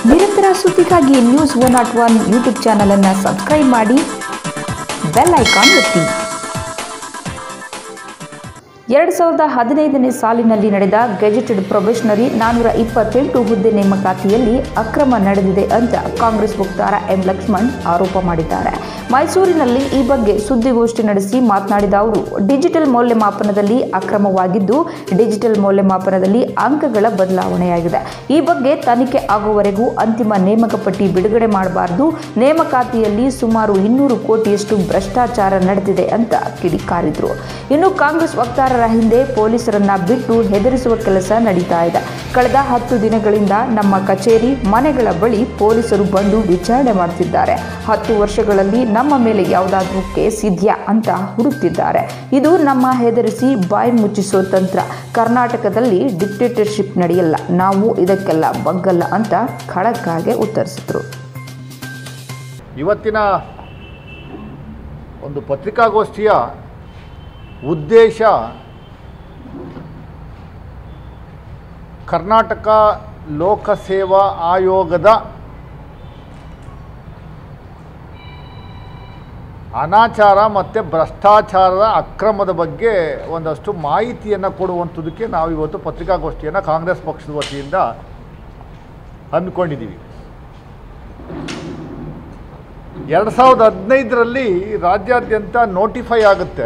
ನಿರಂತರ ಸುದ್ದಿಗಾಗಿ news one nought one YouTube ಚಾನಲನ್ನು ಸಬ್ಸ್ಕ್ರೈಬ್ ಮಾಡಿ ಬೆಲ್ ಐಕಾನ್ ಒತ್ತಿ ಎರಡು ಸಾವಿರದ ಹದಿನೈದನೇ ಸಾಲಿನಲ್ಲಿ ನಡೆದ ಗೆಜೆಟೆಡ್ ಪ್ರೊಬೆಷನರಿ ನಾನ್ನೂರ ಇಪ್ಪತ್ತೆಂಟು ಹುದ್ದೆ ನೇಮಕಾತಿಯಲ್ಲಿ ಅಕ್ರಮ ನಡೆದಿದೆ ಅಂತ ಕಾಂಗ್ರೆಸ್ ವಕ್ತಾರ ಎಂ ಲಕ್ಷ್ಮಣ್ ಆರೋಪ ಮಾಡಿದ್ದಾರೆ ಮೈಸೂರಿನಲ್ಲಿ ಈ ಬಗ್ಗೆ ಸುದ್ದಿಗೋಷ್ಠಿ ನಡೆಸಿ ಮಾತನಾಡಿದ ಅವರು ಡಿಜಿಟಲ್ ಮೌಲ್ಯಮಾಪನದಲ್ಲಿ ಅಕ್ರಮವಾಗಿದ್ದು ಡಿಜಿಟಲ್ ಮೌಲ್ಯಮಾಪನದಲ್ಲಿ ಅಂಕಗಳ ಬದಲಾವಣೆಯಾಗಿದೆ ಈ ಬಗ್ಗೆ ತನಿಖೆ ಆಗುವವರೆಗೂ ಅಂತಿಮ ನೇಮಕ ಪಟ್ಟಿ ಬಿಡುಗಡೆ ಮಾಡಬಾರದು ನೇಮಕಾತಿಯಲ್ಲಿ ಸುಮಾರು ಇನ್ನೂರು ಕೋಟಿಯಷ್ಟು ಭ್ರಷ್ಟಾಚಾರ ನಡೆದಿದೆ ಅಂತ ಕಿಡಿಕಾರಿದ್ರು ಇನ್ನು ಕಾಂಗ್ರೆಸ್ ವಕ್ತಾರರ ಹಿಂದೆ ಪೊಲೀಸರನ್ನ ಬಿಟ್ಟು ಹೆದರಿಸುವ ಕೆಲಸ ನಡೀತಾ ಇದೆ ಕಳೆದ ಹತ್ತು ದಿನಗಳಿಂದ ನಮ್ಮ ಕಚೇರಿ ಮನೆಗಳ ಬಳಿ ಪೊಲೀಸರು ಬಂದು ವಿಚಾರಣೆ ಮಾಡ್ತಿದ್ದಾರೆ ಹತ್ತು ವರ್ಷಗಳಲ್ಲಿ ನಮ್ಮ ಮೇಲೆ ಯಾವುದಾದ್ರೂ ಕೇಸ್ ಇದೆಯಾ ಅಂತ ಹುಡುಕ್ತಿದ್ದಾರೆ ಇದು ನಮ್ಮ ಹೆದರಿಸಿ ಬಾಯಿ ಮುಚ್ಚಿಸೋ ತಂತ್ರ ಕರ್ನಾಟಕದಲ್ಲಿ ಡಿಕ್ಟೇಟರ್ಶಿಪ್ ನಡೆಯಲ್ಲ ನಾವು ಇದಕ್ಕೆಲ್ಲ ಬಗ್ಗಲ್ಲ ಅಂತ ಖಡಕ್ಕಾಗೆ ಉತ್ತರಿಸಿದ್ರು ಇವತ್ತಿನ ಒಂದು ಪತ್ರಿಕಾಗೋಷ್ಠಿಯ ಉದ್ದೇಶ ಕರ್ನಾಟಕ ಲೋಕಸೇವಾ ಆಯೋಗದ ಅನಾಚಾರ ಮತ್ತು ಭ್ರಷ್ಟಾಚಾರದ ಅಕ್ರಮದ ಬಗ್ಗೆ ಒಂದಷ್ಟು ಮಾಹಿತಿಯನ್ನು ಕೊಡುವಂಥದ್ದಕ್ಕೆ ನಾವು ಇವತ್ತು ಪತ್ರಿಕಾಗೋಷ್ಠಿಯನ್ನು ಕಾಂಗ್ರೆಸ್ ಪಕ್ಷದ ವತಿಯಿಂದ ಹಮ್ಮಿಕೊಂಡಿದ್ದೀವಿ ಎರಡು ಸಾವಿರದ ಹದಿನೈದರಲ್ಲಿ ರಾಜ್ಯಾದ್ಯಂತ ನೋಟಿಫೈ ಆಗುತ್ತೆ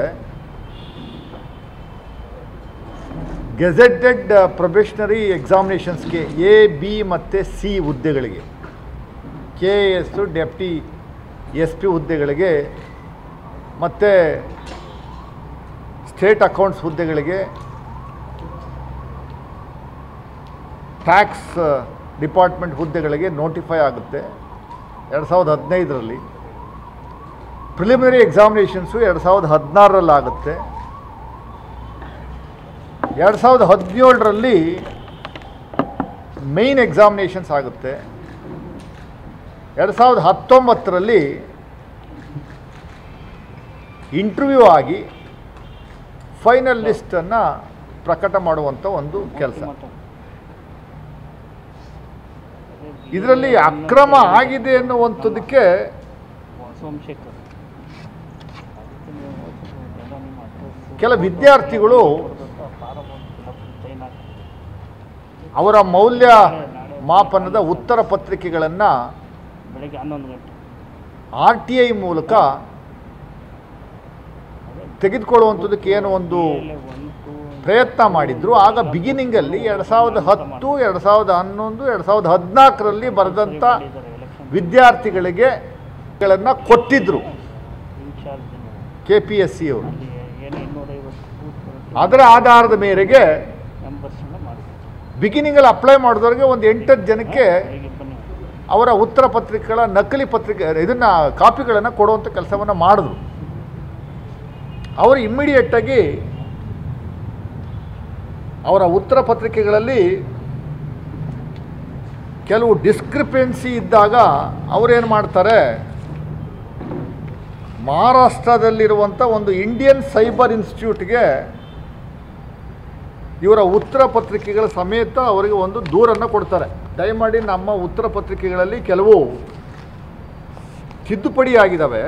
ಗೆಜೆಟೆಡ್ ಪ್ರೊಬೆಷನರಿ ಎಕ್ಸಾಮಿನೇಷನ್ಸ್ಗೆ ಎ ಬಿ ಮತ್ತು ಸಿ ಹುದ್ದೆಗಳಿಗೆ K S deputy S P ಹುದ್ದೆಗಳಿಗೆ ಮತ್ತು ಸ್ಟೇಟ್ ಅಕೌಂಟ್ಸ್ ಹುದ್ದೆಗಳಿಗೆ ಟ್ಯಾಕ್ಸ್ ಡಿಪಾರ್ಟ್ಮೆಂಟ್ ಹುದ್ದೆಗಳಿಗೆ ನೋಟಿಫೈ ಆಗುತ್ತೆ ಎರಡು ಸಾವಿರದ ಹದಿನೈದರಲ್ಲಿ ಪ್ರಿಲಿಮಿನರಿ ಎಕ್ಸಾಮಿನೇಷನ್ಸು ಎರಡು ಸಾವಿರದ ಹದಿನಾರರಲ್ಲಿ ಆಗುತ್ತೆ ಎರಡು ಸಾವಿರದ ಹದಿನೇಳರಲ್ಲಿ ಮೇಯ್ನ್ ಎಕ್ಸಾಮಿನೇಷನ್ಸ್ ಆಗುತ್ತೆ ಎರಡು ಸಾವಿರದ ಹತ್ತೊಂಬತ್ತರಲ್ಲಿ ಇಂಟರ್ವ್ಯೂ ಆಗಿ ಫೈನಲ್ ಲಿಸ್ಟನ್ನು ಪ್ರಕಟ ಮಾಡುವಂಥ ಒಂದು ಕೆಲಸ ಇದರಲ್ಲಿ ಅಕ್ರಮ ಆಗಿದೆ ಎನ್ನುವಂಥದ್ದಕ್ಕೆ ಸೋಮಶೇಖರ್ ಕೆಲ ವಿದ್ಯಾರ್ಥಿಗಳು ಅವರ ಮೌಲ್ಯ ಮಾಪನದ ಉತ್ತರ ಪತ್ರಿಕೆಗಳನ್ನು ಬೆಳಗ್ಗೆ ಹನ್ನೊಂದು ಗಂಟೆ ಆರ್ ಟಿ ಐ ಮೂಲಕ ತೆಗೆದುಕೊಳ್ಳುವಂಥದ್ದಕ್ಕೆ ಏನು ಒಂದು ಮೇಲೆ ಒಂದು ಟೂ ಪ್ರಯತ್ನ ಮಾಡಿದ್ರು ಆಗ ಬಿಗಿನಿಂಗಲ್ಲಿ ಎರಡು ಸಾವಿರದ ಹತ್ತು ಎರಡು ಸಾವಿರದ ಹನ್ನೊಂದು ಎರಡು ಸಾವಿರದ ಹದಿನಾಲ್ಕರಲ್ಲಿ ಬರೆದಂಥ ಎಲೆಕ್ಷನ್ ವಿದ್ಯಾರ್ಥಿಗಳಿಗೆ ಗಳನ್ನು ಕೊಟ್ಟಿದ್ದರು in charge K P S C ಅವರು ಅಲ್ಲಿ ಏನು ಇನ್ನೂರೈವತ್ತು ಬೂತ್ ಅದರ ಆಧಾರದ ಮೇರೆಗೆ ಮೆಂಬರ್ಸನ್ನ ಮಾಡಿದ್ರು ಬಿಗಿನಿಂಗಲ್ಲಿ ಅಪ್ಲೈ ಮಾಡಿದವ್ರಿಗೆ ಒಂದು ಎಂಟತ್ತು ಜನಕ್ಕೆ ಬೆಳಿಗ್ಗೆ ಬನ್ನಿ ಅವರ ಉತ್ತರ ಪತ್ರಿಕೆಗಳ ನಕಲಿ ಪತ್ರಿಕೆ ಇದನ್ನು ಕಾಪಿಗಳನ್ನು ಕೊಡುವಂಥ ಕೆಲಸವನ್ನು ಮಾಡಿದ್ರು ಅವರು ಇಮ್ಮಿಡಿಯೇಟಾಗಿ ಅವರ ಉತ್ತರ ಪತ್ರಿಕೆಗಳಲ್ಲಿ ಕೆಲವು ಡಿಸ್ಕ್ರಿಪೆನ್ಸಿ ಇದ್ದಾಗ ಅವರೇನು ಮಾಡ್ತಾರೆ ಮಹಾರಾಷ್ಟ್ರದಲ್ಲಿರುವಂಥ ಒಂದು ಇಂಡಿಯನ್ ಸೈಬರ್ ಇನ್ಸ್ಟಿಟ್ಯೂಟ್ಗೆ ಇವರ ಉತ್ತರ ಪತ್ರಿಕೆಗಳ ಸಮೇತ ಅವರಿಗೆ ಒಂದು ದೂರನ್ನು ಕೊಡ್ತಾರೆ ದಯಮಾಡಿ ನಮ್ಮ ಉತ್ತರ ಪತ್ರಿಕೆಗಳಲ್ಲಿ ಕೆಲವು ತಿದ್ದುಪಡಿ ಆಗಿದ್ದಾವೆ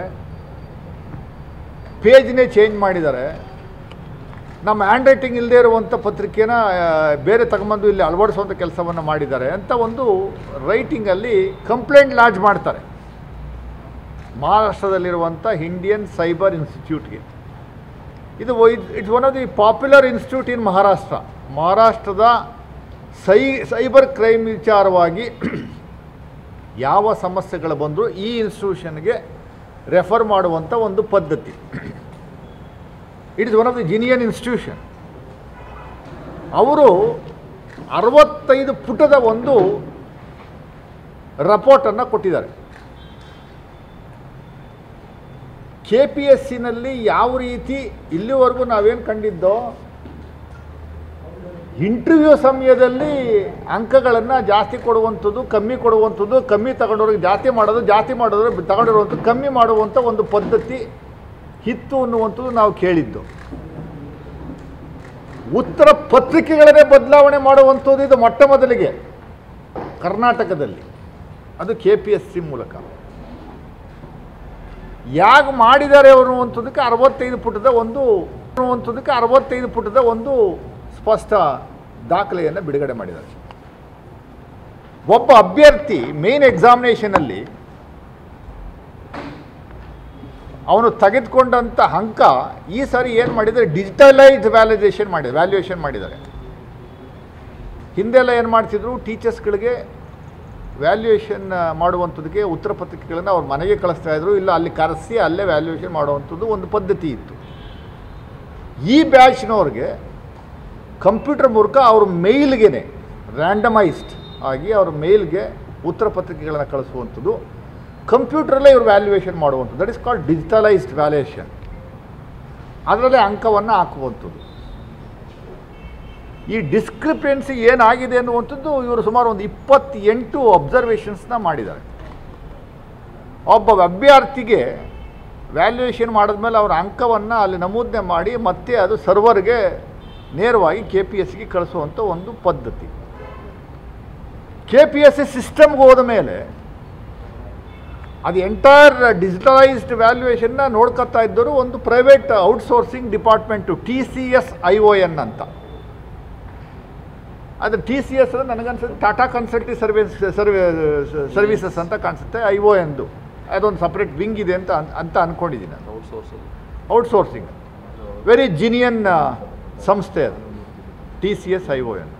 ಪೇಜ್ನೇ ಚೇಂಜ್ ಮಾಡಿದ್ದಾರೆ ನಮ್ಮ ಹ್ಯಾಂಡ್ ರೈಟಿಂಗ್ ಇಲ್ಲದೆ ಇರುವಂಥ ಪತ್ರಿಕೆನ ಆ, ಬೇರೆ ತಗೊಂಬಂದು ಇಲ್ಲಿ ಅಳವಡಿಸುವಂಥ ಕೆಲಸವನ್ನು ಮಾಡಿದ್ದಾರೆ ಅಂತ ಒಂದು ರೈಟಿಂಗಲ್ಲಿ ಕಂಪ್ಲೇಂಟ್ ಲಾಂಚ್ ಮಾಡ್ತಾರೆ ಮಹಾರಾಷ್ಟ್ರದಲ್ಲಿರುವಂಥ ಇಂಡಿಯನ್ ಸೈಬರ್ ಇನ್ಸ್ಟಿಟ್ಯೂಟ್ಗೆ ಇದು it's one of the popular institute in Maharashtra ಮಹಾರಾಷ್ಟ್ರದ ಸೈ ಸೈಬರ್ ಕ್ರೈಮ್ ವಿಚಾರವಾಗಿ ಯಾವ ಸಮಸ್ಯೆಗಳು ಬಂದರೂ ಈ ಇನ್ಸ್ಟಿಟ್ಯೂಷನ್ಗೆ ರೆಫರ್ ಮಾಡುವಂಥ ಒಂದು ಪದ್ಧತಿ it is one of the genuine institution ಅವರು ಅರವತ್ತೈದು ಪುಟದ ಒಂದು ರಪೋರ್ಟನ್ನು ಕೊಟ್ಟಿದ್ದಾರೆ ಕೆ ಪಿ ಎಸ್ ಸಿನಲ್ಲಿ ಯಾವ ರೀತಿ ಇಲ್ಲಿವರೆಗೂ ನಾವೇನು ಕಂಡಿದ್ದೋ ಇಂಟರ್ವ್ಯೂ ಸಮಯದಲ್ಲಿ ಅಂಕಗಳನ್ನು ಜಾಸ್ತಿ ಕೊಡುವಂಥದ್ದು ಕಮ್ಮಿ ಕೊಡುವಂಥದ್ದು ಕಮ್ಮಿ ತಗೊಂಡವ್ರಿಗೆ ಜಾಸ್ತಿ ಮಾಡೋದು ಜಾಸ್ತಿ ಮಾಡೋದ್ರೆ ತಗೊಂಡಿರುವಂಥದ್ದು ಕಮ್ಮಿ ಮಾಡುವಂಥ ಒಂದು ಪದ್ಧತಿ ಇತ್ತು ಅನ್ನುವಂಥದ್ದು ನಾವು ಕೇಳಿದ್ದು ಉತ್ತರ ಪತ್ರಿಕೆಗಳನ್ನೇ ಬದಲಾವಣೆ ಮಾಡುವಂಥದ್ದು ಇದು ಮೊಟ್ಟ ಮೊದಲಿಗೆ ಕರ್ನಾಟಕದಲ್ಲಿ ಅದು ಕೆ ಪಿ ಎಸ್ ಸಿ ಮೂಲಕ ಯಾಕೆ ಮಾಡಿದ್ದಾರೆ ಅವರು ಅಂತದಕ್ಕೆ ಅರವತ್ತೈದು ಪುಟದ ಒಂದು ಅಂತದಕ್ಕೆ ಅರವತ್ತೈದು ಪುಟದ ಒಂದು ಸ್ಪಷ್ಟ ದಾಖಲೆಯನ್ನು ಬಿಡುಗಡೆ ಮಾಡಿದ್ದಾರೆ ಒಬ್ಬ ಅಭ್ಯರ್ಥಿ ಮೇನ್ ಎಕ್ಸಾಮಿನೇಷನಲ್ಲಿ ಅವನು ತೆಗೆದುಕೊಂಡಂಥ ಅಂಕ ಈ ಸಾರಿ ಏನು ಮಾಡಿದ್ದಾರೆ ಡಿಜಿಟಲೈಸ್ಡ್ ವ್ಯಾಲಿಡೇಷನ್ ಮಾಡಿದ್ದಾರೆ ವ್ಯಾಲ್ಯೂಯೇಷನ್ ಮಾಡಿದ್ದಾರೆ ಹಿಂದೆಲ್ಲ ಏನು ಮಾಡ್ತಿದ್ರು ಟೀಚರ್ಸ್ಗಳಿಗೆ ವ್ಯಾಲ್ಯೂಯೇಷನ್ ಮಾಡುವಂಥದ್ದಕ್ಕೆ ಉತ್ತರ ಪತ್ರಿಕೆಗಳನ್ನು ಅವ್ರ ಮನೆಗೆ ಕಳಿಸ್ತಾ ಇದ್ರು ಇಲ್ಲ ಅಲ್ಲಿ ಕರೆಸಿ ಅಲ್ಲೇ ವ್ಯಾಲ್ಯೂಯೇಷನ್ ಮಾಡುವಂಥದ್ದು ಒಂದು ಪದ್ಧತಿ ಇತ್ತು ಈ ಬ್ಯಾಚ್ನವ್ರಿಗೆ ಕಂಪ್ಯೂಟರ್ ಮೂಲಕ ಅವ್ರ ಮೇಲ್ಗೆ ರ್ಯಾಂಡಮೈಸ್ಡ್ ಆಗಿ ಅವ್ರ ಮೇಲ್ಗೆ ಉತ್ತರ ಪತ್ರಿಕೆಗಳನ್ನು ಕಳಿಸುವಂಥದ್ದು ಕಂಪ್ಯೂಟ್ರಲ್ಲೇ ಇವರು ವ್ಯಾಲ್ಯೂಯೇಷನ್ ಮಾಡುವಂಥದ್ದು that is called digitalised valuation ಅದರಲ್ಲೇ ಅಂಕವನ್ನು ಹಾಕುವಂಥದ್ದು ಈ ಡಿಸ್ಕ್ರಿಪೆನ್ಸಿ ಏನಾಗಿದೆ ಅನ್ನುವಂಥದ್ದು ಇವರು ಸುಮಾರು ಒಂದು ಇಪ್ಪತ್ತೆಂಟು ಅಬ್ಸರ್ವೇಷನ್ಸ್ನ ಮಾಡಿದ್ದಾರೆ ಒಬ್ಬ ಅಭ್ಯರ್ಥಿಗೆ ವ್ಯಾಲ್ಯೂಯೇಷನ್ ಮಾಡಿದ್ಮೇಲೆ ಅವರ ಅಂಕವನ್ನು ಅಲ್ಲಿ ನಮೂದನೆ ಮಾಡಿ ಮತ್ತೆ ಅದು ಸರ್ವರ್ಗೆ ನೇರವಾಗಿ ಕೆ ಪಿ ಎಸ್ಗೆ ಕಳಿಸುವಂಥ ಒಂದು ಪದ್ಧತಿ ಕೆ ಪಿ ಎಸ್ ಸಿ ಸಿಸ್ಟಮ್ಗೆ ಹೋದ ಮೇಲೆ ಅದು ಎಂಟೈರ್ ಡಿಜಿಟಲೈಸ್ಡ್ ವ್ಯಾಲ್ಯೂಯೇಷನ್ನ ನೋಡ್ಕೊತಾ ಇದ್ದರು ಒಂದು private outsourcing department T C S I O N ಅಂತ ಅದು ಟಿ ಸಿ ಎಸ್ ಅಂದರೆ ನನಗನ್ಸುತ್ತೆ ಟಾಟಾ ಕನ್ಸಲ್ಟಿ ಸರ್ವಿಸ್ ಸರ್ವಿ ಸರ್ವಿಸಸ್ ಅಂತ ಕಾಣಿಸುತ್ತೆ ಐ ಒ ಎಂದು ಅದೊಂದು ಸಪ್ರೇಟ್ ವಿಂಗ್ ಇದೆ ಅಂತ ಅನ್- ಅಂತ ಅಂದ್ಕೊಂಡಿದ್ದೀನಿ ನಾನು ಔಟ್ಸೋರ್ಸಿಂಗ್ ವೆರಿ ಜಿನಿಯನ್ ಸಂಸ್ಥೆ ಅದು T C S I O N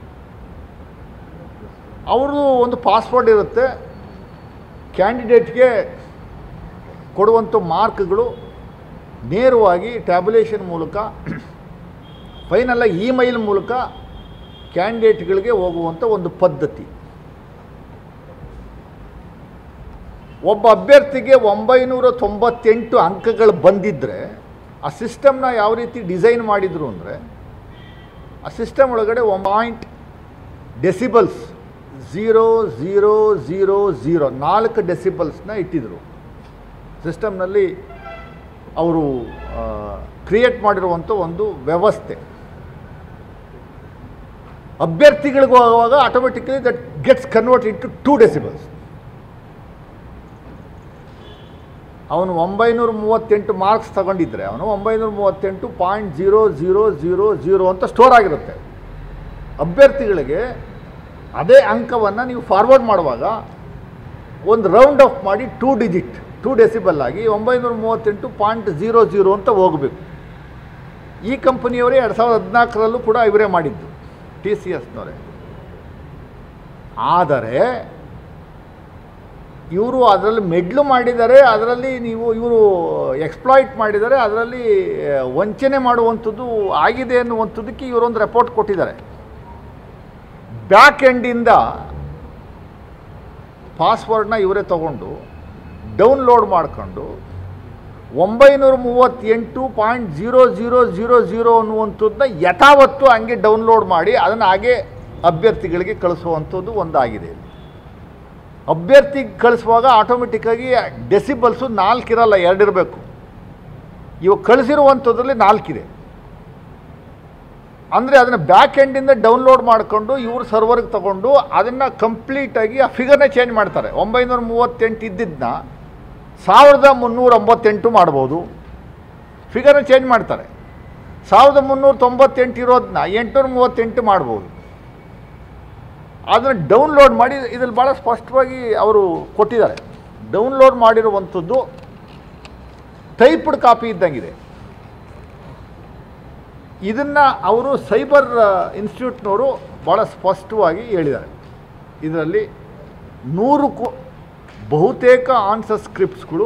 ಅವ್ರದ್ದು ಒಂದು ಪಾಸ್ವರ್ಡ್ ಇರುತ್ತೆ ಕ್ಯಾಂಡಿಡೇಟ್ಗೆ ಕೊಡುವಂಥ ಮಾರ್ಕ್ಗಳು ನೇರವಾಗಿ ಟ್ಯಾಬ್ಯುಲೇಷನ್ ಮೂಲಕ ಫೈನಲ್ಲ ಇಮೇಲ್ ಮೂಲಕ ಕ್ಯಾಂಡಿಡೇಟ್ಗಳಿಗೆ ಹೋಗುವಂಥ ಒಂದು ಪದ್ಧತಿ ಒಬ್ಬ ಅಭ್ಯರ್ಥಿಗೆ ಒಂಬೈನೂರ ತೊಂಬತ್ತೆಂಟು ಅಂಕಗಳು ಬಂದಿದ್ದರೆ ಆ ಸಿಸ್ಟಮ್ನ ಯಾವ ರೀತಿ ಡಿಸೈನ್ ಮಾಡಿದರು ಅಂದರೆ ಆ ಸಿಸ್ಟಮ್ ಒಳಗಡೆ one point decimals zero zero zero zero ನಾಲ್ಕು ಡೆಸಿಬಲ್ಸ್ನ ಇಟ್ಟಿದ್ರು ಸಿಸ್ಟಮ್ನಲ್ಲಿ ಅವರು ಕ್ರಿಯೇಟ್ ಮಾಡಿರುವಂಥ ಒಂದು ವ್ಯವಸ್ಥೆ ಅಭ್ಯರ್ಥಿಗಳಿಗೆ ಹೋಗುವಾಗ automatically that gets convert into two decimals ಅವನು ಒಂಬೈನೂರ ಮೂವತ್ತೆಂಟು ಮಾರ್ಕ್ಸ್ ತಗೊಂಡಿದ್ರೆ ಅವನು ಒಂಬೈನೂರ ಮೂವತ್ತೆಂಟು point zero zero zero zero ಅಂತ ಸ್ಟೋರ್ ಆಗಿರುತ್ತೆ ಅಭ್ಯರ್ಥಿಗಳಿಗೆ ಅದೇ ಅಂಕವನ್ನು ನೀವು ಫಾರ್ವರ್ಡ್ ಮಾಡುವಾಗ ಒಂದು ರೌಂಡ್ ಆಫ್ ಮಾಡಿ ಟೂ ಡಿಜಿಟ್ ಟೂ ಡೆಸಿಬಲ್ ಆಗಿ ಒಂಬೈನೂರ ಮೂವತ್ತೆಂಟು ಪಾಯಿಂಟ್ ಜೀರೋ ಜೀರೋ ಅಂತ ಹೋಗಬೇಕು ಈ ಕಂಪನಿಯವರೇ ಎರಡು ಸಾವಿರದ ಹದಿನಾಲ್ಕರಲ್ಲೂ ಕೂಡ ಇವರೇ ಮಾಡಿದ್ದು ಟಿ ಸಿ ಎಸ್ನವರೇ ಆದರೆ ಇವರು ಅದರಲ್ಲಿ ಮೆಡ್ಲು ಮಾಡಿದ್ದಾರೆ ಅದರಲ್ಲಿ ನೀವು ಇವರು ಎಕ್ಸ್ಪ್ಲಾಯ್ಟ್ ಮಾಡಿದ್ದಾರೆ ಅದರಲ್ಲಿ ಆ, ವಂಚನೆ ಮಾಡುವಂಥದ್ದು ಆಗಿದೆ ಅನ್ನುವಂಥದ್ದಕ್ಕೆ ಇವರೊಂದು ರಿಪೋರ್ಟ್ ಕೊಟ್ಟಿದ್ದಾರೆ ಬ್ಯಾಕ್ ಎಂಡಿಂದ ಪಾಸ್ವರ್ಡ್ನ ಇವರೇ ತಗೊಂಡು ಡೌನ್ಲೋಡ್ ಮಾಡಿಕೊಂಡು ಒಂಬೈನೂರ ಮೂವತ್ತೆಂಟು point zero zero zero zero ಅನ್ನುವಂಥದ್ದನ್ನ ಯಥಾವತ್ತು ಹಂಗೆ ಡೌನ್ಲೋಡ್ ಮಾಡಿ ಅದನ್ನು ಹಾಗೆ ಅಭ್ಯರ್ಥಿಗಳಿಗೆ ಕಳಿಸುವಂಥದ್ದು ಒಂದಾಗಿದೆ ಇಲ್ಲಿ ಅಭ್ಯರ್ಥಿಗೆ ಕಳಿಸುವಾಗ ಆಟೋಮೆಟಿಕ್ಕಾಗಿ ಡೆಸಿಬಲ್ಸು ನಾಲ್ಕಿರಲ್ಲ ಎರಡಿರಬೇಕು ಇವಾಗ ಕಳಿಸಿರುವಂಥದ್ರಲ್ಲಿ ನಾಲ್ಕಿದೆ ಅಂದರೆ ಅದನ್ನು ಬ್ಯಾಕ್ ಎಂಡಿಂದ ಡೌನ್ಲೋಡ್ ಮಾಡಿಕೊಂಡು ಇವರು ಸರ್ವರ್ಗೆ ತಗೊಂಡು ಅದನ್ನು ಕಂಪ್ಲೀಟಾಗಿ ಆ ಫಿಗರ್ನೇ ಚೇಂಜ್ ಮಾಡ್ತಾರೆ ಒಂಬೈನೂರ ಮೂವತ್ತೆಂಟು ಇದ್ದಿದ್ದನ್ನ ಸಾವಿರದ ಮುನ್ನೂರ ಒಂಬತ್ತೆಂಟು ಮಾಡ್ಬೋದು ಫಿಗರ್ನ ಚೇಂಜ್ ಮಾಡ್ತಾರೆ ಸಾವಿರದ ಮುನ್ನೂರ ತೊಂಬತ್ತೆಂಟು ಇರೋದನ್ನ ಎಂಟುನೂರ ಮೂವತ್ತೆಂಟು ಮಾಡ್ಬೋದು ಅದನ್ನು ಡೌನ್ಲೋಡ್ ಮಾಡಿ ಇದ್ರಲ್ಲಿ ಭಾಳ ಸ್ಪಷ್ಟವಾಗಿ ಅವರು ಕೊಟ್ಟಿದ್ದಾರೆ ಡೌನ್ಲೋಡ್ ಮಾಡಿರುವಂಥದ್ದು ಟೈಪ್ಡ್ ಕಾಪಿ ಇದ್ದಂಗಿದೆ ಇದನ್ನು ಅವರು ಸೈಬರ್ ಇನ್ಸ್ಟಿಟ್ಯೂಟ್ನವರು ಭಾಳ ಸ್ಪಷ್ಟವಾಗಿ ಹೇಳಿದ್ದಾರೆ ಇದರಲ್ಲಿ ನೂರಕ್ಕೂ ಬಹುತೇಕ ಆನ್ಸರ್ ಸ್ಕ್ರಿಪ್ಟ್ಸ್ಗಳು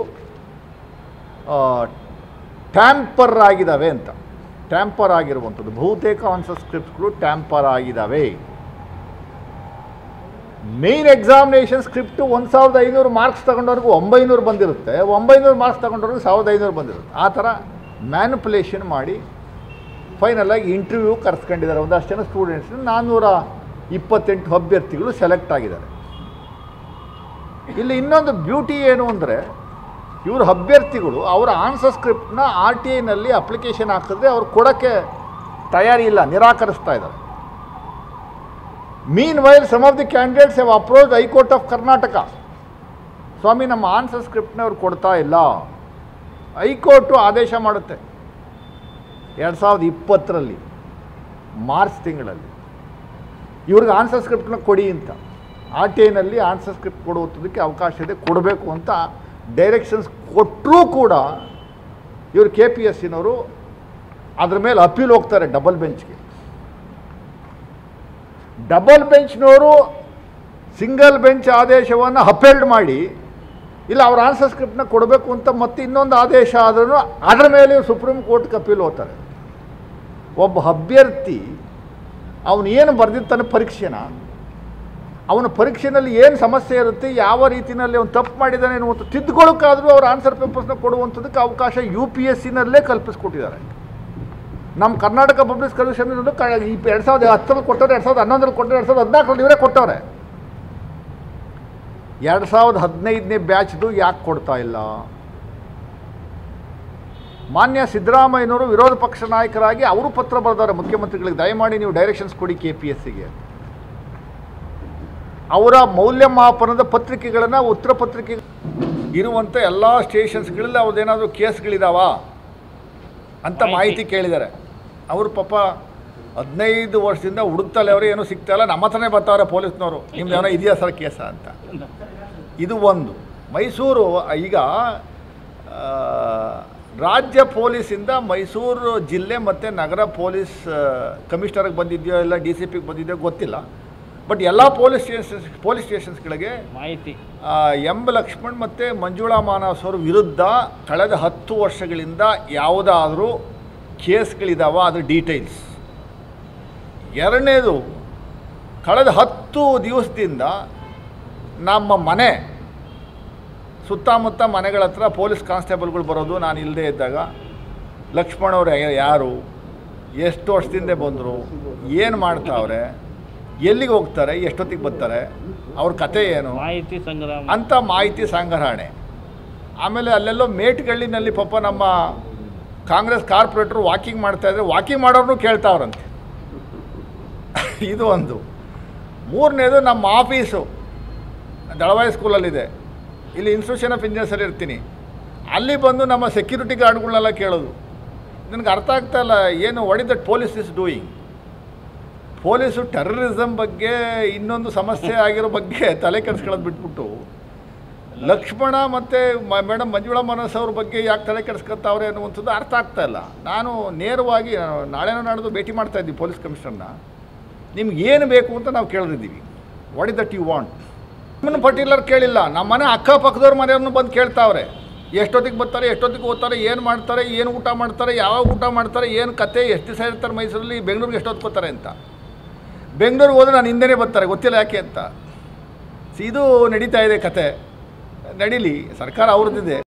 ಟ್ಯಾಂಪರ್ ಆಗಿದ್ದಾವೆ ಅಂತ ಟ್ಯಾಂಪರ್ ಆಗಿರುವಂಥದ್ದು ಬಹುತೇಕ ಆನ್ಸರ್ ಸ್ಕ್ರಿಪ್ಟ್ಸ್ಗಳು ಟ್ಯಾಂಪರ್ ಆಗಿದ್ದಾವೆ ಮೇನ್ ಎಕ್ಸಾಮಿನೇಷನ್ ಸ್ಕ್ರಿಪ್ಟು ಒಂದು ಸಾವಿರದ ಐನೂರು ಮಾರ್ಕ್ಸ್ ತಗೊಂಡವ್ರಿಗೂ ಒಂಬೈನೂರು ಬಂದಿರುತ್ತೆ ಒಂಬೈನೂರು ಮಾರ್ಕ್ಸ್ ತಗೊಂಡವ್ರಿಗೆ ಸಾವಿರದ ಐನೂರು ಬಂದಿರುತ್ತೆ ಆ ಥರ ಮ್ಯಾನುಪುಲೇಷನ್ ಮಾಡಿ ಫೈನಲಾಗಿ ಇಂಟರ್ವ್ಯೂ ಕರೆಸ್ಕೊಂಡಿದ್ದಾರೆ ಒಂದಷ್ಟು ಜನ ಸ್ಟೂಡೆಂಟ್ಸ್ ನಾನ್ನೂರ ಇಪ್ಪತ್ತೆಂಟು ಅಭ್ಯರ್ಥಿಗಳು ಸೆಲೆಕ್ಟ್ ಆಗಿದ್ದಾರೆ ಇಲ್ಲಿ ಇನ್ನೊಂದು ಬ್ಯೂಟಿ ಏನು ಅಂದರೆ ಇವರು ಅಭ್ಯರ್ಥಿಗಳು ಅವರ ಆನ್ಸರ್ ಸ್ಕ್ರಿಪ್ಟ್ನ ಆರ್ ಟಿ ಐನಲ್ಲಿ ಅಪ್ಲಿಕೇಶನ್ ಹಾಕಿದ್ರೆ ಅವ್ರು ಕೊಡೋಕ್ಕೆ ತಯಾರಿ ಇಲ್ಲ ನಿರಾಕರಿಸ್ತಾ ಇದ್ದಾರೆ meanwhile some of the candidates have approach high court of Karnataka ಸ್ವಾಮಿ ನಮ್ಮ ಆನ್ಸರ್ ಸ್ಕ್ರಿಪ್ಟ್ನ ಅವ್ರು ಕೊಡ್ತಾ ಇಲ್ಲ ಹೈಕೋರ್ಟು ಆದೇಶ ಮಾಡುತ್ತೆ ಎರಡು ಸಾವಿರದ ಇಪ್ಪತ್ತರಲ್ಲಿ ಮಾರ್ಚ್ ತಿಂಗಳಲ್ಲಿ ಇವ್ರಿಗೆ ಆನ್ಸರ್ ಸ್ಕ್ರಿಪ್ಟ್ನ ಕೊಡಿ ಅಂತ ಆರ್ ಟಿ ಐನಲ್ಲಿ ಆನ್ಸರ್ ಸ್ಕ್ರಿಪ್ಟ್ ಕೊಡುವುದಕ್ಕೆ ಅವಕಾಶ ಇದೆ ಕೊಡಬೇಕು ಅಂತ ಡೈರೆಕ್ಷನ್ಸ್ ಕೊಟ್ಟರೂ ಕೂಡ ಇವರು ಕೆ ಪಿ ಎಸ್ ಸಿನವರು ಅದ್ರ ಮೇಲೆ ಅಪೀಲ್ ಹೋಗ್ತಾರೆ ಡಬಲ್ ಬೆಂಚ್ಗೆ ಡಬಲ್ ಬೆಂಚ್ನವರು ಸಿಂಗಲ್ ಬೆಂಚ್ ಆದೇಶವನ್ನು ಅಪೇಲ್ಡ್ ಮಾಡಿ ಇಲ್ಲ ಅವ್ರ ಆನ್ಸರ್ ಸ್ಕ್ರಿಪ್ಟ್ನ ಕೊಡಬೇಕು ಅಂತ ಮತ್ತೆ ಇನ್ನೊಂದು ಆದೇಶ ಆದ್ರೂ ಅದರ ಮೇಲೆ ಸುಪ್ರೀಂ ಕೋರ್ಟ್ಗೆ ಅಪೀಲ್ ಹೋಗ್ತಾರೆ ಒಬ್ಬ ಅಭ್ಯರ್ಥಿ ಅವನು ಏನು ಬರೆದಿರ್ತಾನೆ ಪರೀಕ್ಷೆನ ಅವನ ಪರೀಕ್ಷೆನಲ್ಲಿ ಏನು ಸಮಸ್ಯೆ ಇರುತ್ತೆ ಯಾವ ರೀತಿಯಲ್ಲಿ ಅವನು ತಪ್ಪು ಮಾಡಿದ್ದಾನೆ ಅನ್ನುವಂಥ ತಿದ್ದುಕೊಳ್ಳೋಕ್ಕಾದರೂ ಅವ್ರ ಆನ್ಸರ್ ಪೇಪರ್ಸ್ನ ಕೊಡುವಂಥದ್ದಕ್ಕೆ ಅವಕಾಶ ಯು ಪಿ ಎಸ್ ಸಿನಲ್ಲೇ ಕಲ್ಪಿಸ್ಕೊಟ್ಟಿದ್ದಾರೆ ನಮ್ಮ ಕರ್ನಾಟಕ ಪಬ್ಲಿಕ್ ಕಮಿಷನ್ ಕ ಈ ಎರಡು ಸಾವಿರದ ಹತ್ತರಲ್ಲಿ ಕೊಟ್ಟವ್ರೆ ಎರಡು ಸಾವಿರದ ಹನ್ನೊಂದರಲ್ಲಿ ಕೊಟ್ಟರೆ ಎರಡು ಸಾವಿರದ ಹದಿನಾಲ್ಕರಲ್ಲಿ ಇವರೇ ಕೊಟ್ಟವ್ರೆ ಎರಡು ಸಾವಿರದ ಹದಿನೈದನೇ ಬ್ಯಾಚ್ದು ಯಾಕೆ ಕೊಡ್ತಾ ಇಲ್ಲ ಮಾನ್ಯ ಸಿದ್ದರಾಮಯ್ಯನವರು ವಿರೋಧ ಪಕ್ಷ ನಾಯಕರಾಗಿ ಅವರು ಪತ್ರ ಬರೆದವ್ರೆ ಮುಖ್ಯಮಂತ್ರಿಗಳಿಗೆ ದಯಮಾಡಿ ನೀವು ಡೈರೆಕ್ಷನ್ಸ್ ಕೊಡಿ ಕೆ ಪಿ ಎಸ್ ಸಿಗೆ ಅವರ ಮೌಲ್ಯಮಾಪನದ ಪತ್ರಿಕೆಗಳನ್ನು ಉತ್ತರ ಪತ್ರಿಕೆ ಇರುವಂಥ ಎಲ್ಲ ಸ್ಟೇಷನ್ಸ್ಗಳಲ್ಲಿ ಅವ್ರದ್ದೇನಾದರೂ ಕೇಸ್ಗಳಿದಾವ ಅಂತ ಮಾಹಿತಿ ಕೇಳಿದ್ದಾರೆ ಅವರು ಪಾಪ ಹದಿನೈದು ವರ್ಷದಿಂದ ಹುಡುಕ್ತಲ್ಲ ಅವರು ಏನೂ ಸಿಗ್ತಾ ಇಲ್ಲ ನಮ್ಮ ಹತ್ರನೇ ಬರ್ತಾವ್ರೆ ಪೊಲೀಸ್ನವರು ನಿಮ್ದು ಏನೋ ಇದೆಯಾ ಸರ್ ಕೇಸ ಅಂತ ಇದು ಒಂದು ಮೈಸೂರು ಈಗ ಆ, ರಾಜ್ಯ ಪೊಲೀಸಿಂದ ಮೈಸೂರು ಜಿಲ್ಲೆ ಮತ್ತು ನಗರ ಪೊಲೀಸ್ ಕಮಿಷನರ್ಗೆ ಬಂದಿದೆಯೋ ಇಲ್ಲ ಡಿ ಸಿ ಪಿಗೆ ಬಂದಿದೆಯೋ ಗೊತ್ತಿಲ್ಲ ಬಟ್ ಎಲ್ಲ ಪೊಲೀಸ್ ಸ್ಟೇಷನ್ಸ್ ಪೊಲೀಸ್ ಸ್ಟೇಷನ್ಸ್ಗಳಿಗೆ ಮಾಹಿತಿ ಆ, ಎಂ ಲಕ್ಷ್ಮಣ್ ಮತ್ತು ಮಂಜುಳಾ ಮಾನಸ್ ಅವ್ರ ವಿರುದ್ಧ ಕಳೆದ ಹತ್ತು ವರ್ಷಗಳಿಂದ ಯಾವುದಾದ್ರೂ ಕೇಸ್ಗಳಿದಾವ ಅದ್ರ ಡೀಟೇಲ್ಸ್ ಎರಡನೇದು ಕಳೆದ ಹತ್ತು ದಿವಸದಿಂದ ನಮ್ಮ ಮನೆ ಸುತ್ತಮುತ್ತ ಮನೆಗಳ ಹತ್ರ ಪೊಲೀಸ್ ಕಾನ್ಸ್ಟೇಬಲ್ಗಳು ಬರೋದು ನಾನು ಇಲ್ಲದೆ ಇದ್ದಾಗ ಲಕ್ಷ್ಮಣ್ ಅವರು ಯಾರು ಎಷ್ಟು ವರ್ಷದಿಂದ ಬಂದರು ಏನು ಮಾಡ್ತಾವ್ರೆ ಎಲ್ಲಿಗೆ ಹೋಗ್ತಾರೆ ಎಷ್ಟೊತ್ತಿಗೆ ಬರ್ತಾರೆ ಅವ್ರ ಕತೆ ಏನು ಮಾಹಿತಿ ಸಂಗ್ರಹ ಅಂತ ಮಾಹಿತಿ ಸಂಗ್ರಹಣೆ ಆಮೇಲೆ ಅಲ್ಲೆಲ್ಲೋ ಮೇಟ್ಗಳ್ಳಿನಲ್ಲಿ ಪಾಪ ನಮ್ಮ ಕಾಂಗ್ರೆಸ್ ಕಾರ್ಪೊರೇಟ್ರು ವಾಕಿಂಗ್ ಮಾಡ್ತಾ ಇದ್ರೆ ವಾಕಿಂಗ್ ಮಾಡೋರ್ನು ಕೇಳ್ತಾವ್ರಂತೆ ಇದು ಒಂದು ಮೂರನೇದು ನಮ್ಮ ಆಫೀಸು ದಳವಾಯಿ ಸ್ಕೂಲಲ್ಲಿದೆ ಇಲ್ಲಿ ಇನ್ಸ್ಟಿಟ್ಯೂಷನ್ ಆಫ್ ಇಂಜಿನಿಯರ್ಸಲ್ಲಿ ಇರ್ತೀನಿ ಅಲ್ಲಿ ಬಂದು ನಮ್ಮ ಸೆಕ್ಯೂರಿಟಿ ಗಾರ್ಡ್ಗಳನ್ನೆಲ್ಲ ಕೇಳೋದು ನನಗೆ ಅರ್ಥ ಆಗ್ತಾ ಇಲ್ಲ ಏನು what is that police is doing police terrorism ಬಗ್ಗೆ ಇನ್ನೊಂದು ಸಮಸ್ಯೆ ಆಗಿರೋ ಬಗ್ಗೆ ತಲೆ ಕೆಡಿಸ್ಕೊಳ್ಳೋದು ಬಿಟ್ಬಿಟ್ಟು ಲಕ್ಷ್ಮಣ ಮತ್ತು ಮೇಡಮ್ ಮಂಜುಳಾ ಮನಸ್ ಅವ್ರ ಬಗ್ಗೆ ಯಾಕೆ ತಲೆ ಕೆಡಿಸ್ಕೊತಾವ್ರೆ ಅನ್ನುವಂಥದ್ದು ಅರ್ಥ ಆಗ್ತಾ ಇಲ್ಲ ನಾನು ನೇರವಾಗಿ ನಾಳೆನೋ ನಾಡ್ದು ಭೇಟಿ ಮಾಡ್ತಾ ಇದ್ದೀವಿ ಪೊಲೀಸ್ ಕಮಿಷನರ್ನ ನಿಮ್ಗೆ ಏನು ಬೇಕು ಅಂತ ನಾವು ಕೇಳಿದ್ದೀವಿ what is that you want ನಮ್ಮನ್ನು ಪರ್ಟಿಕ್ಯುಲರ್ ಕೇಳಿಲ್ಲ ನಮ್ಮ ಮನೆ ಅಕ್ಕಪಕ್ಕದವ್ರ ಮನೆಯವ್ರನ್ನ ಬಂದು ಕೇಳ್ತಾವ್ರೆ ಎಷ್ಟೊತ್ತಿಗೆ ಬರ್ತಾರೆ ಎಷ್ಟೊತ್ತಿಗೆ ಹೋಗ್ತಾರೆ ಏನು ಮಾಡ್ತಾರೆ ಏನು ಊಟ ಮಾಡ್ತಾರೆ ಯಾವಾಗ ಊಟ ಮಾಡ್ತಾರೆ ಏನು ಕತೆ ಎಷ್ಟು ದಿವಸ ಇರ್ತಾರೆ ಮೈಸೂರಲ್ಲಿ ಬೆಂಗಳೂರಿಗೆ ಎಷ್ಟೊತ್ತು ಹೋಗ್ತಾರೆ ಅಂತ ಬೆಂಗಳೂರಿಗೆ ಹೋದ್ರೆ ನಾನು ಹಿಂದೆನೇ ಬರ್ತಾರೆ ಗೊತ್ತಿಲ್ಲ ಯಾಕೆ ಅಂತ ಸೊ ಇದು ನಡೀತಾ ಇದೆ ಕತೆ ನಡೀಲಿ ಸರ್ಕಾರ ಅವ್ರದ್ದಿದೆ